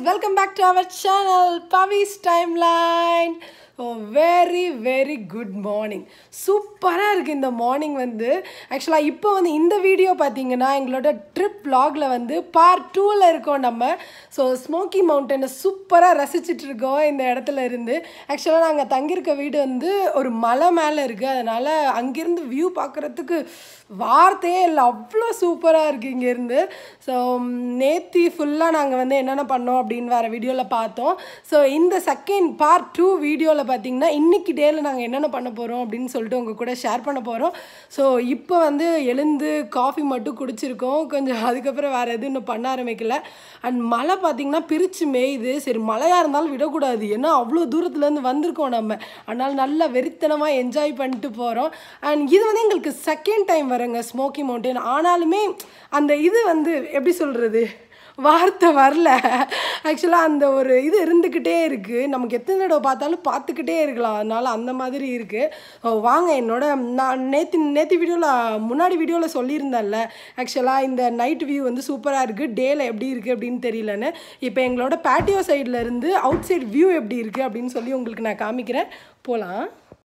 welcome back to our channel Pavi's Timeline oh very very good morning சூப்பராக இருக்குது இந்த morning வந்து ஆக்சுவலாக இப்போ வந்து இந்த வீடியோ பார்த்தீங்கன்னா எங்களோட ட்ரிப் vlogல வந்து பார்ட் டூவில் இருக்கோம் நம்ம ஸோ ஸ்மோக்கி மவுண்டனை சூப்பராக ரசிச்சிட்டு இருக்கோம் இந்த இடத்துல இருந்து ஆக்சுவலாக நாங்கள் தங்கியிருக்க வீடு வந்து ஒரு மலை மேலே இருக்குது அதனால் அங்கேருந்து வியூ பார்க்குறதுக்கு வார்த்தையே இல்லை அவ்வளோ சூப்பராக இருக்குது இங்கேருந்து ஸோ நேத்தி ஃபுல்லாக நாங்கள் வந்து என்னென்ன பண்ணோம் அப்படின்னு வேறு வீடியோவில் பார்த்தோம் ஸோ இந்த செகண்ட் பார்ட் டூ வீடியோவில் பார்த்தீங்கன்னா இன்னைக்கு டேயில் நாங்கள் என்னென்ன பண்ண போகிறோம் அப்படின்னு சொல்லிட்டு உங்கள் கூட ஷேர் பண்ண போகிறோம் ஸோ இப்போ வந்து எழுந்து காஃபி மட்டும் குடிச்சிருக்கோம் கொஞ்சம் அதுக்கப்புறம் வேறு எதுவும் இன்னும் பண்ண ஆரம்பிக்கல அண்ட் மழை பார்த்தீங்கன்னா பிரித்து மேயுது சரி மழையாக இருந்தாலும் விடக்கூடாது ஏன்னா அவ்வளோ தூரத்துலேருந்து வந்திருக்கோம் நம்ம அதனால் நல்லா வெறித்தனமாக என்ஜாய் பண்ணிட்டு போகிறோம் அண்ட் இது வந்து எங்களுக்கு செகண்ட் டைம் வரங்க ஸ்மோக்கி மவுண்டன் ஆனாலுமே அந்த இது வந்து எப்படி சொல்கிறது வார்த்தை வரல ஆக்சுவலாக அந்த ஒரு இது இருந்துக்கிட்டே இருக்குது நமக்கு எத்தனை தடவை பார்த்தாலும் பார்த்துக்கிட்டே இருக்கலாம் அதனால் அந்த மாதிரி இருக்குது வாங்க என்னோட நான் நேற்று நேற்று வீடியோவில் முன்னாடி வீடியோவில் சொல்லியிருந்தேன்ல ஆக்சுவலாக இந்த நைட் வியூ வந்து சூப்பராக இருக்குது டேயில் எப்படி இருக்குது அப்படின்னு தெரியலன்னு இப்போ எங்களோட பேட்டியோ சைடில் இருந்து அவுட் சைட் வியூ எப்படி இருக்குது அப்படின்னு சொல்லி உங்களுக்கு நான் காமிக்கிறேன் போகலாம்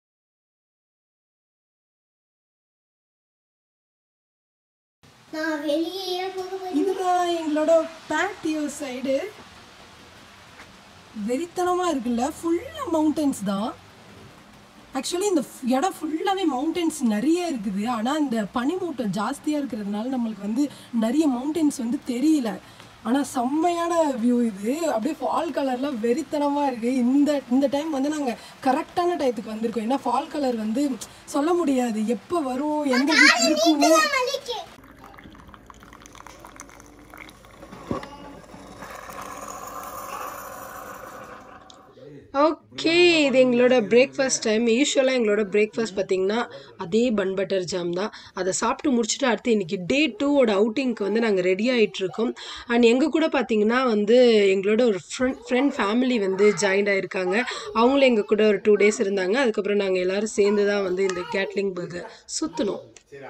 நான் வெளியே போக போறேன். இதுதான் எங்களோட பேட்டியோ சைடு வெறித்தனமாக இருக்குல்ல ஃபுல்லாக மவுண்டன்ஸ் தான் ஆக்சுவலி இந்த f- இடம் ஃபுல்லாகவே மவுண்டன்ஸ் நிறைய இருக்குது ஆனால் இந்த பனிமூட்டம் ஜாஸ்தியாக இருக்கிறதுனால நம்மளுக்கு வந்து நிறைய மவுண்டன்ஸ் வந்து தெரியல ஆனால் செம்மையான வியூ இது அப்படியே ஃபால் கலர்லாம் வெறித்தனமாக இருக்குது இந்த இந்த டைம் வந்து நாங்கள் கரெக்டான டயத்துக்கு வந்திருக்கோம் ஏன்னா ஃபால் கலர் வந்து சொல்ல முடியாது எப்போ வரும் எந்த வீக் இருக்கும்னு மலைக்கு. ஓகே இது எங்களோட பிரேக்ஃபாஸ்ட் டைம் யூஸ்வலாக எங்களோட பிரேக்ஃபாஸ்ட் பார்த்தீங்கன்னா அதே பன் பட்டர் ஜாம் தான் அதை சாப்பிட்டு முடிச்சுட்டு அடுத்து இன்னைக்கு டே டூவோட அவுட்டிங்க்கு வந்து நாங்கள் ரெடி ஆகிட்டு இருக்கோம் அண்ட் எங்கள் கூட பார்த்தீங்கன்னா வந்து எங்களோட ஒரு ஃப்ரெண்ட் ஃப்ரெண்ட் ஃபேமிலி வந்து ஜாயின்ட் ஆயிருக்காங்க அவங்களும் எங்கள் கூட ஒரு டூ டேஸ் இருந்தாங்க அதுக்கப்புறம் நாங்கள் எல்லாரும் சேர்ந்து தான் வந்து இந்த கேட்லிங் பர்கர் சுற்றினோம்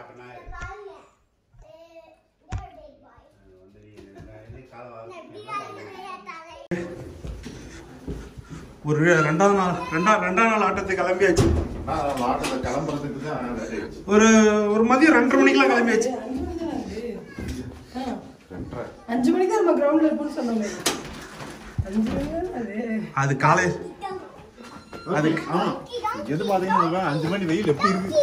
ஒரு ரெண்டாவது நாள் ரெண்டா ரெண்டாம் நாள் ஆட்டத்துக்கு கிளம்பியாச்சு நான் ஆட்டத்தில் கிளம்புறதுக்கு தான் ready ஆயிடுச்சு. ஒரு ஒரு மதியம் ரெண்டரை மணிக்கெல்லாம் கிளம்பியாச்சு ரெண்டரை. அஞ்சு மணிக்கு தான் நம்ம கிரவுண்டில் இருப்போம்னு சொன்னோமே அஞ்சு மணி தான் அது அது காலை அதுக்கு ஆமா. எது பாத்தீங்கன்னா அஞ்சு மணி வெயில் எப்படி இருக்கு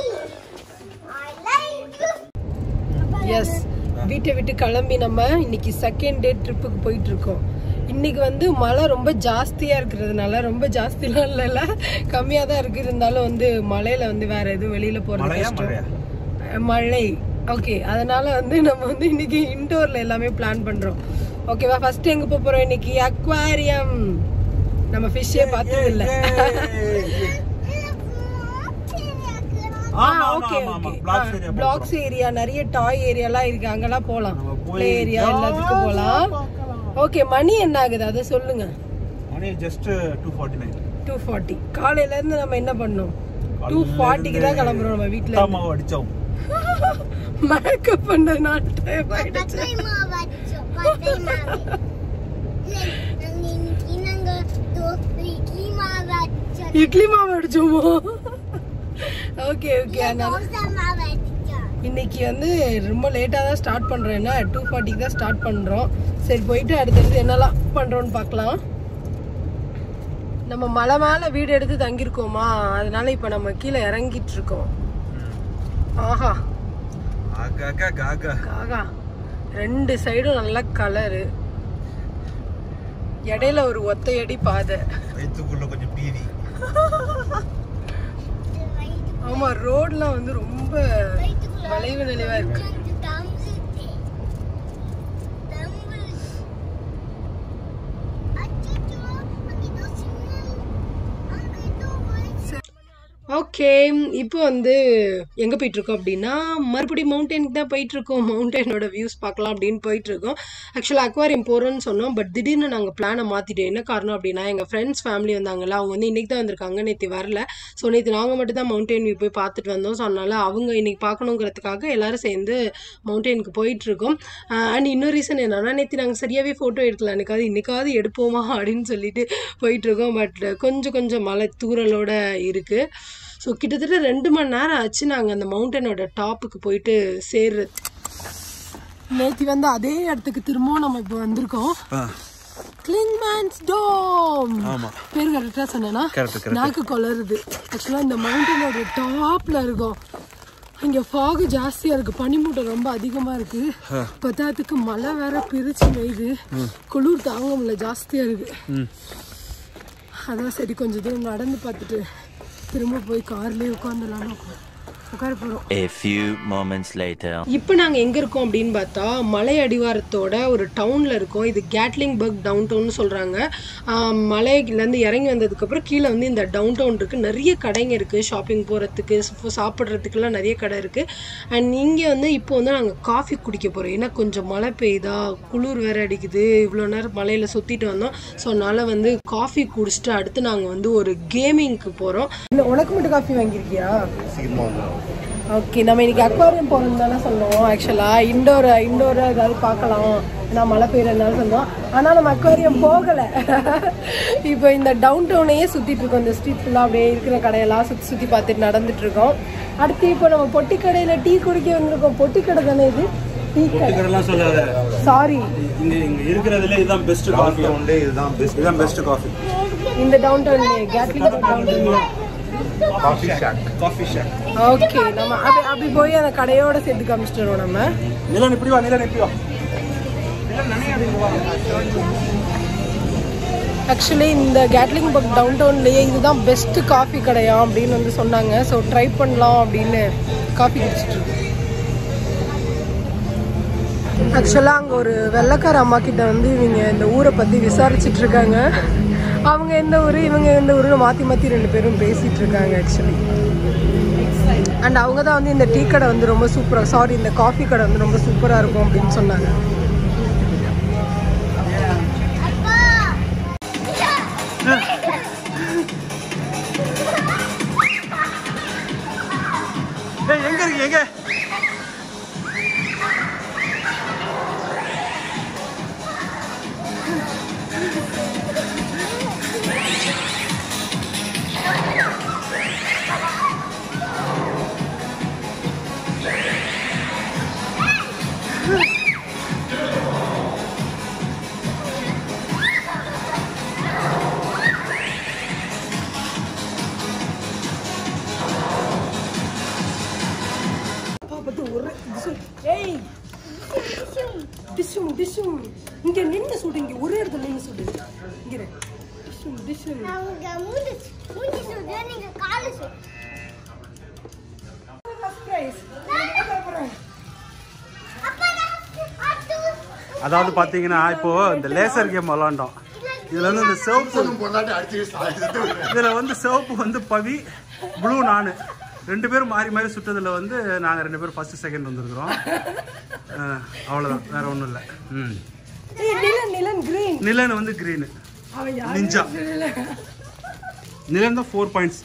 எஸ் வீட்டை விட்டு கிளம்பி நம்ம இன்னைக்கு செகண்ட் டே ட்ரிப்புக்கு போயிட்டு இருக்கோம் இன்னைக்கு வந்து மழை ரொம்ப ஜாஸ்தியா இருக்கிறதுனால ரொம்ப ஜாஸ்திலாம் இல்லைல்ல கம்மியாக தான் இருக்கு இருந்தாலும் வந்து மழையில வந்து வேற எதுவும் வெளியில போறது மழையா, கஷ்டம் அஹ் மழை ஓகே அதனால வந்து நம்ம வந்து இன்னைக்கு இன்டோர்ல எல்லாமே பிளான் பண்றோம் ஓகேவா ஃபர்ஸ்ட் எங்க போக போறோம் இன்னைக்கு அக்வாரியம் நம்ம ஃபிஷ்ஷே பார்த்தது இல்ல ஆமா, ஆமா, ஓகே ஆமா, ஆமா. Okay Blocks area blocks area நிறைய டாய் ஏரியாலாம் இருக்கு அங்கெல்லாம் போலாம் நம்ம போய் ப்ளே ஏரியா எல்லாத்துக்கும் போலாம் ஓகே மணி என்ன ஆகுது அதை சொல்லுங்க மணி just two forty nine two forty காலையில இருந்து நம்ம என்ன பண்ணோம் டூ ஃபார்ட்டிக்கு தான் கிளம்புறோம் நம்ம வீட்டுல இருந்து. மாவு அடிச்சோம் மேக்கப் பண்றதுனால டைம் ஆயிடுச்சு பச்சை மாவு அடிச்சோம், பச்சை மாவு. இல்லை, நாங்க இன்னைக்கு நாங்க தோசை, இட்லி மாவு அடிச்சோம். இட்லி மாவு அடிச்சோமோ ஓகே ஓகே அதனால தோசை மாவு அடிச்சோம். இன்னைக்கு வந்து ரொம்ப லேட்டாக தான் ஸ்டார்ட் பண்ணுறோம் ஏன்னா டூ ஃபார்ட்டிக்கு தான் ஸ்டார்ட் பண்ணுறோம் சரி போயிட்டு அடுத்தடுத்து என்னெல்லாம் பண்ணுறோன்னு பார்க்கலாம் நம்ம மலை மேலே வீடு எடுத்து தங்கியிருக்கோமா அதனால இப்போ நம்ம கீழே இறங்கிட்டு இருக்கோம் ஆஹா ஆகா காகா ஆகா ரெண்டு சைடும் நல்ல கலரு இடையில ஒரு ஒத்தையடி பாதை வயிற்றுக்குள்ள கொஞ்சம் பீதி இது வயிறு- ஆமா ரோட்லாம் வந்து ரொம்ப வயிற்றுக்குள்ள வளைவு நெளிவா இருக்கு கொஞ்சம் தம்புது. தம்புது. அச்சச்சோ, அங்க ஏதோ signal. அங்க ஏதோ voice. ஓகே இப்போ வந்து எங்கே போயிட்டுருக்கோம் அப்படின்னா மறுபடியும் மவுண்டனுக்கு தான் போயிட்டுருக்கோம் மவுண்டனோட வியூஸ் பார்க்கலாம் அப்படின்னு போயிட்டுருக்கோம் ஆக்சுவலாக அக்வாரியம் போகிறோன்னு சொன்னோம் பட் திடீர்னு நாங்கள் பிளானை மாற்றிட்டோம் என்ன காரணம் அப்படின்னா எங்கள் ஃப்ரெண்ட்ஸ் ஃபேமிலி வந்தாங்கல்ல அவங்க வந்து இன்றைக்கி தான் வந்திருக்காங்க நேற்று வரல ஸோ நேற்று நாங்கள் மட்டும் தான் மவுண்டன் வியூ போய் பார்த்துட்டு வந்தோம் ஸோ அதனால் அவங்க இன்றைக்கி பார்க்கணுங்கிறதுக்காக எல்லாரும் சேர்ந்து மவுண்டனுக்கு போயிட்டுருக்கோம் அண்ட் இன்னொரு ரீசன் என்னன்னா நேற்று நாங்கள் சரியாகவே ஃபோட்டோ எடுக்கல எனக்காவது இன்றைக்காவது எடுப்போமா அப்படின்னு சொல்லிட்டு போயிட்டுருக்கோம் பட் கொஞ்சம் கொஞ்சம் மழை தூறலோட இருக்குது ஸோ கிட்டத்தட்ட ரெண்டு மணி நேரம் ஆச்சு நாங்கள் அந்த மவுண்டனோட டாப்புக்கு போயிட்டு சேர்றது நேற்று வந்து அதே இடத்துக்கு திரும்பவும் நம்ம இப்போ வந்திருக்கோம் கிளிங்மேன்ஸ் டோம் ஆமா. பேர் கரெக்டாக சொன்னேன்னா Correct, correct. நாக்கு கொளருது ஆக்சுவலாக இந்த மவுண்டனோட டாப்ல இருக்கும் இங்க ஃபாகு ஜாஸ்தியா இருக்கு பனிமூட்டம் ரொம்ப அதிகமா இருக்கு பத்தாத்துக்கு மழை வேற பிரிச்சு பெய்யுது குளிர் தாங்க முடியல ஜாஸ்தியா இருக்கு அதான் சரி கொஞ்சம் தூரம் நடந்து பார்த்துட்டு திரும்ப போய் கார்லயே உட்காந்துலாம்னு உட்கார போறோம் A few moments later. இப்போ நாங்கள் எங்கே இருக்கோம் அப்படின்னு பார்த்தா மலை அடிவாரத்தோட ஒரு டவுனில் இருக்கோம் இது கேட்லிங் பர்க் டவுன் டவுன் சொல்கிறாங்க மலையிலேருந்து இறங்கி வந்ததுக்கப்புறம் கீழே வந்து இந்த டவுன் டவுன் இருக்குது நிறைய கடைங்க இருக்குது ஷாப்பிங் போகிறதுக்கு சாப்பிட்றதுக்குலாம் நிறைய கடை இருக்குது அண்ட் இங்கே வந்து இப்போ வந்து நாங்கள் காஃபி குடிக்க போகிறோம் ஏன்னா கொஞ்சம் மழை பெய்யுதா குளிர் வேற அடிக்குது இவ்வளோ நேரம் மலையில் சுற்றிட்டு வந்தோம் ஸோ அதனால் வந்து காஃபி குடிச்சிட்டு அடுத்து நாங்கள் வந்து ஒரு கேமிங்க்கு போகிறோம் இல்லை உனக்கு மட்டும் காஃபி வாங்கியிருக்கியா சீக்கிரமா வந்துடும் ஓகே நம்ம இன்னைக்கு அக்வாரியம் போகணும்னு தானே சொன்னோம் ஆக்சுவலாக இண்டோர் இண்டோர் ஏதாவது பார்க்கலாம் ஏன்னா மழை பெய்யறதுனால சொன்னோம் ஆனால் நம்ம அக்வாரியம் போகலை இப்போ இந்த டவுன் டவுனையே சுற்றிட்டு இருக்கோம் இந்த ஸ்ட்ரீட் ஃபுல்லாக அப்படியே இருக்கிற கடையெல்லாம் சுற்றி சுற்றி பார்த்துட்டு நடந்துட்டு இருக்கோம் அடுத்து இப்போ நம்ம பொட்டி கடையில் டீ குடிக்க வந்திருக்கோம் பொட்டி கடை தானே இது டீ கடை இதெல்லாம் சொல்லாத சாரி இங்க இங்க இருக்கிறதுல இதுதான் பெஸ்ட் காஃபி உண்டு இதுதான் பெஸ்ட் இதுதான் பெஸ்ட் காஃபி இந்த டவுன் டவுன்லேயே கேட்லிங் டவுன் டவுன்ல coffee shack coffee shop okay நம்ம அப்படி அப்படி போய் அந்த கடையோட சேர்த்து காமிச்சிட்டு நம்ம நிலன் இப்படி வா நிலன் இப்படி வா ஆக்சுவலி இந்த கேட்லிங் பக் டவுன் டவுன்லேயே இதுதான் பெஸ்ட் காஃபி கடையா அப்படின்னு வந்து சொன்னாங்க ஸோ ட்ரை பண்ணலாம் அப்படின்னு காஃபி குடிச்சிட்டு இருக்கோம் ஆக்சுவலாக அங்கே ஒரு வெள்ளைக்கார அம்மா கிட்ட வந்து இவங்க இந்த ஊரை பற்றி விசாரிச்சுட்டு இருக்காங்க அவங்க எந்த ஊர் இவங்க எந்த ஊருன்னு மாற்றி மாற்றி ரெண்டு பேரும் பேசிகிட்டு இருக்காங்க ஆக்சுவலி அண்ட் அவங்க தான் வந்து இந்த டீ கடை வந்து ரொம்ப சூப்பராக சாரி இந்த காஃபி கடை வந்து ரொம்ப சூப்பராக இருக்கும் அப்படின்னு சொன்னாங்க ஏய் எங்க இருக்கு எங்க பார்த்து ஒரு டிஷும் ஏய் டிஷும் டிஷும் இங்க நின்று சுடு இங்க ஒரே இடத்துல நின்று சுடு இங்க இரு. டிஷும் டிஷும் அவங்க மூஞ்சி மூஞ்சி சுடு நீங்க காலு சுடு ஃபர்ஸ்ட் பிரைஸ் அப்பா நான் அட்டு அதாவது பாத்தீங்கன்னா இப்போ இந்த லேசர் கேம் விளாண்டோம் இதுல வந்து இந்த சிவப்பு பொண்டாட்டி அடிச்சு இதுல வந்து சிவப்பு வந்து பவி ப்ளூ நானு ரெண்டு பேரும் மாறி மாறி சுட்டதுல வந்து நாங்க ரெண்டு பேரும் ஃபர்ஸ்ட் செகண்ட் வந்திருக்கிறோம் அஹ், அவ்வளவுதான் வேற ஒண்ணும் இல்ல ம் ஏய் நிலன் நிலன் கிரீன் நிலன் வந்து கிரீனு அவன் யாரு நிஞ்சா நிலன் தான் four points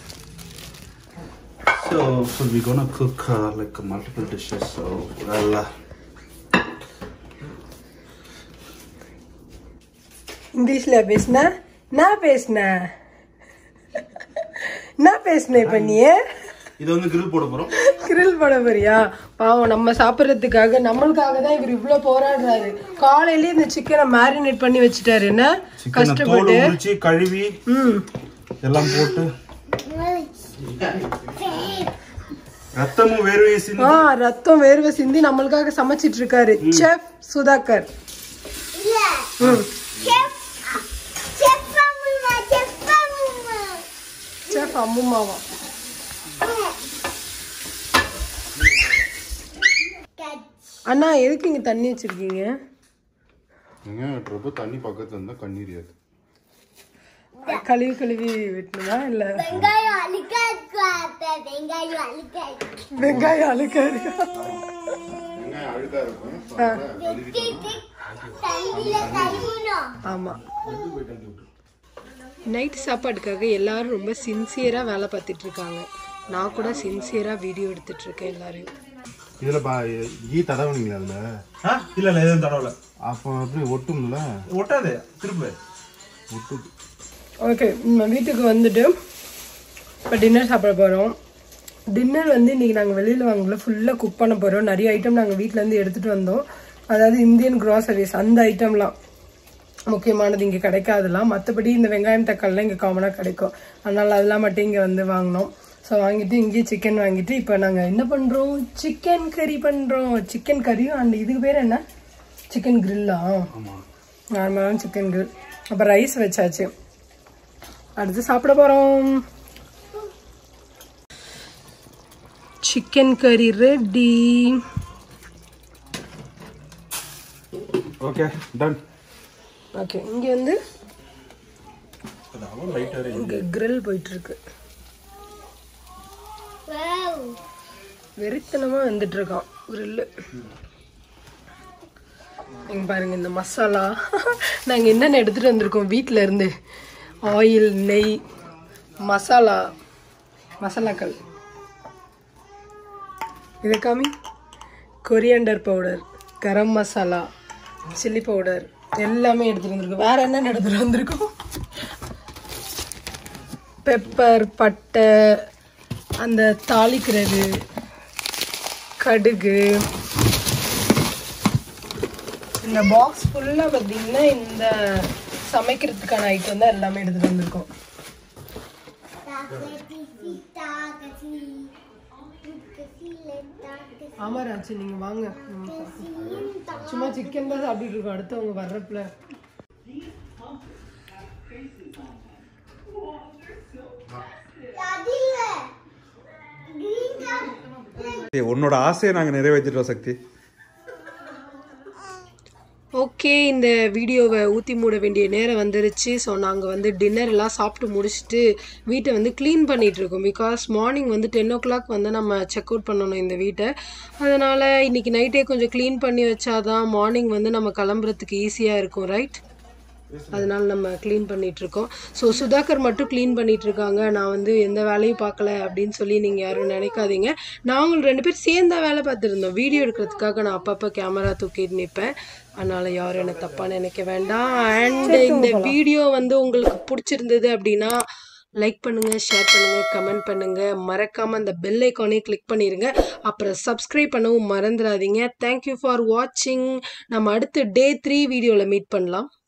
So, so we're gonna cook uh, like multiple dishes. So, well, uh, இங்கிலீஷ்ல பேசுன நான் பேசுன நான் பேசுனேன் இப்ப நீ இது வந்து grill போட போறோம் கிரில் பண்ண போறியா பாவம் நம்ம சாப்பிட்றதுக்காக நம்மளுக்காக தான் இவர் இவ்வளோ போராடுறாரு காலையிலேயே இந்த சிக்கனை மேரினேட் பண்ணி வச்சுட்டாரு என்ன சிக்கனை தோல் கஷ்டப்பட்டு உரிச்சு கழுவி ம் எல்லாம் போட்டு ரத்தமும் வேர்வையை சிந்தி ஆ ரத்தம் வேர்வை சிந்தி நம்மளுக்காக சமைச்சிட்டு இருக்காரு செஃப் சுதாகர் இல்ல ம் செஃப் செஃப் அம்மா செஃப் அம்மா செஃப் அம்முமாவா அண்ணா எதுக்கு இங்க தண்ணி வச்சிருக்கீங்க எங்க வெட்டுறப்ப தண்ணி பக்கத்துல இருந்தா கண்ணீர் ஏது கழுவி கழுவி வெட்டணுமா இல்ல வெங்காயம் அழிக்க வெங்காயம் அழுக்காய் வெங்காயம் அழுக்கா இருக்கா வெங்காயம் அழுக்கா இருக்கும் வெட்டிட்டு தண்ணியில கழுவணும் ஆமாம் நைட் சாப்பாட்டுக்காக எல்லாரும் ரொம்ப சின்சியராக வேலை பார்த்துட்டு இருக்காங்க நான் கூட சின்சியராக வீடியோ எடுத்துட்டு இருக்கேன் எல்லாரையும் இதுல பா ஈ தடவுனீங்களா அதுல ஆ இல்ல இல்ல எதுவும் தடவல அப்போ அப்படி ஒட்டும்ல ஒட்டாது திரும்ப ஒட்டுது ஓகே நம்ம வீட்டுக்கு வந்துட்டு இப்போ டின்னர் சாப்பிட போகிறோம் டின்னர் வந்து இன்றைக்கி நாங்கள் வெளியில் வாங்கல ஃபுல்லாக குக் பண்ண போகிறோம் நிறைய ஐட்டம் நாங்கள் வீட்டிலேருந்து எடுத்துகிட்டு வந்தோம் அதாவது இந்தியன் க்ராசரிஸ் அந்த ஐட்டம்லாம் முக்கியமானது இங்கே கிடைக்காதுலாம் மற்றபடி இந்த வெங்காயம் தக்காளிலாம் இங்கே காமனாக கிடைக்கும் அதனால் அதெல்லாம் மட்டும் இங்கே வந்து வாங்கினோம் ஸோ வாங்கிட்டு இங்கேயே சிக்கன் வாங்கிட்டு இப்போ நாங்கள் என்ன பண்ணுறோம் சிக்கன் கறி பண்ணுறோம் சிக்கன் கறியும் அண்ட் இதுக்கு பேர் என்ன சிக்கன் கிரில்லா நார்மலான சிக்கன் கிரில் அப்புறம் ரைஸ் வச்சாச்சு அடுத்து சாப்பிட போகிறோம் சிக்கன் கறி ரெடி ஓகே டன் ஓகே இங்கே வந்து இங்கே கிரில் போயிட்டு இருக்கு வாவ் வெறித்தனமாக வந்துட்டு இருக்கான் கிரில்லு இங்க பாருங்க இந்த மசாலா நாங்கள் என்னென்ன எடுத்துட்டு வந்திருக்கோம் வீட்டில் இருந்து ஆயில் நெய் மசாலா மசாலாக்கள் இதை காமி coriander powder garam masala chilli powder எல்லாமே எடுத்துட்டு வந்திருக்கோம் வேற என்னென்ன எடுத்துட்டு வந்திருக்கோம் பெப்பர் பட்டை அந்த தாளிக்கிறது கடுகு இந்த பாக்ஸ் ஃபுல்லாக பார்த்தீங்கன்னா இந்த சமைக்கிறதுக்கான ஐட்டம் தான் எல்லாமே எடுத்துகிட்டு வந்திருக்கோம் தாக்கசி தாக்கசி கசில தாக்கசி ஆமா ராஜி நீங்கள் வாங்க ம். சும்மா சிக்கன் தான் சாப்பிட்டுட்டு இருக்கோம் அடுத்தவங்க வர்றப்பல அதில்ல கிரீன் கலர் உன்னோட ஆசையை நாங்க நிறைவேற்றிட்டோம் சக்தி ஓகே இந்த வீடியோவை ஊற்றி மூட வேண்டிய நேரம் வந்துருச்சு ஸோ நாங்கள் வந்து டின்னர் எல்லாம் சாப்பிட்டு முடிச்சுட்டு வீட்டை வந்து க்ளீன் பண்ணிட்டு இருக்கோம் பிகாஸ் மார்னிங் வந்து டென் ஓ கிளாக் வந்து நம்ம செக் அவுட் பண்ணணும் இந்த வீட்டை அதனால் இன்னைக்கு நைட்டே கொஞ்சம் க்ளீன் பண்ணி வச்சாதான் மார்னிங் வந்து நம்ம கிளம்புறதுக்கு ஈஸியாக இருக்கும் ரைட் அதனால நம்ம க்ளீன் பண்ணிட்டு இருக்கோம் ஸோ சுதாகர் மட்டும் க்ளீன் பண்ணிட்டு இருக்காங்க நான் வந்து எந்த வேலையும் பார்க்கல அப்படின்னு சொல்லி நீங்கள் யாரும் நினைக்காதீங்க நாங்கள் ரெண்டு பேர் சேர்ந்தா வேலை பார்த்துருந்தோம் வீடியோ எடுக்கிறதுக்காக நான் அப்பப்போ கேமரா தூக்கிட்டு நிற்பேன் அதனால யாரும் எனக்கு தப்பாக நினைக்க வேண்டாம் அண்ட் இந்த வீடியோ வந்து உங்களுக்கு பிடிச்சிருந்தது அப்படின்னா லைக் பண்ணுங்க ஷேர் பண்ணுங்க கமெண்ட் பண்ணுங்க மறக்காம அந்த பெல் ஐக்கானே கிளிக் பண்ணிருங்க அப்புறம் சப்ஸ்கிரைப் பண்ணவும் மறந்துடாதீங்க தேங்க்யூ ஃபார் வாட்சிங் நம்ம அடுத்து டே த்ரீ வீடியோவில் மீட் பண்ணலாம்